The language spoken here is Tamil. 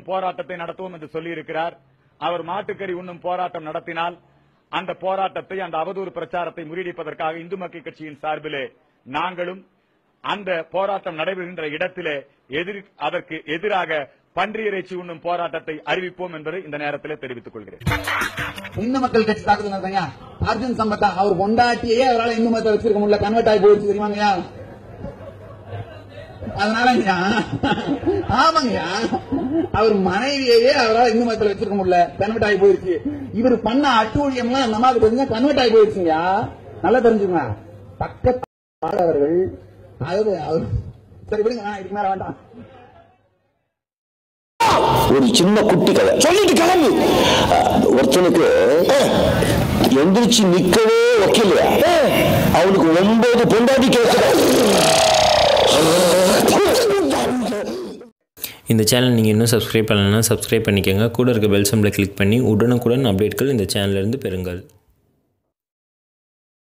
போராட்டத்தை நடத்துவோம் என்று சொல்லியிருக்கிறார் அவர் மாட்டுக்கறி உண்ணும் போராட்டம் நடத்தினால் அந்த போராட்டத்தை அந்த அவதூறு பிரச்சாரத்தை முறியடிப்பதற்காக இந்து மக்கள் கட்சியின் சார்பிலே நாங்களும் அந்த போராட்டம் நடைபெறுகின்ற இடத்திலே எதிர் அதற்கு எதிராக பன்றி இறைச்சி உண்ணும் போராட்டத்தை அறிவிப்போம் என்பதை இந்த நேரத்திலே தெரிவித்துக் கொள்கிறேன் இந்து மக்கள் கட்சி தாக்குதல் நடத்தாங்க அர்ஜுன் சம்பத்தா அவர் கொண்டாட்டியே அவரால் இந்து மதத்தை வச்சிருக்க முடியல கன்வெர்ட் ஆகி போயிடுச்சு தெரியுமாங்கய்யா அதனாலங்கய்யா ஆமாங்கய்யா அவர் மனைவியையே அவரால் இந்து மதத்துல வச்சிருக்க முடியல கன்வெர்ட் ஆகி போயிருச்சு இவர் பண்ண அட்டூழியம்லாம் அந்த அம்மாவுக்கு தெரிஞ்சா கன்வெர்ட் ஆகி போயிருச்சுங்கய்யா நல்லா தெரிஞ்சுங்க பக்கத்து அவர்கள் அதாவது அவர் சரி விடுங்க நான் இதுக்கு மேல வேண்டாம் ஒரு சின்ன குட்டி கதை சொல்லிட்டு கிளம்பு அஹ், ஒருத்தனுக்கு எந்திரிச்சு நிக்கவே வைக்கலையா அவனுக்கு ஒன்பது பொண்டாட்டி கேட்கிறான் இந்த சேனல் நீங்கள் இன்னும் சப்ஸ்கிரைப் பண்ணலைன்னா சப்ஸ்கிரைப் பண்ணிக்கோங்க கூட இருக்க பெல் சிம்பிளை கிளிக் பண்ணி உடனுக்குடன் அப்டேட்கள் இந்த சேனல்லேருந்து பெறுங்கள்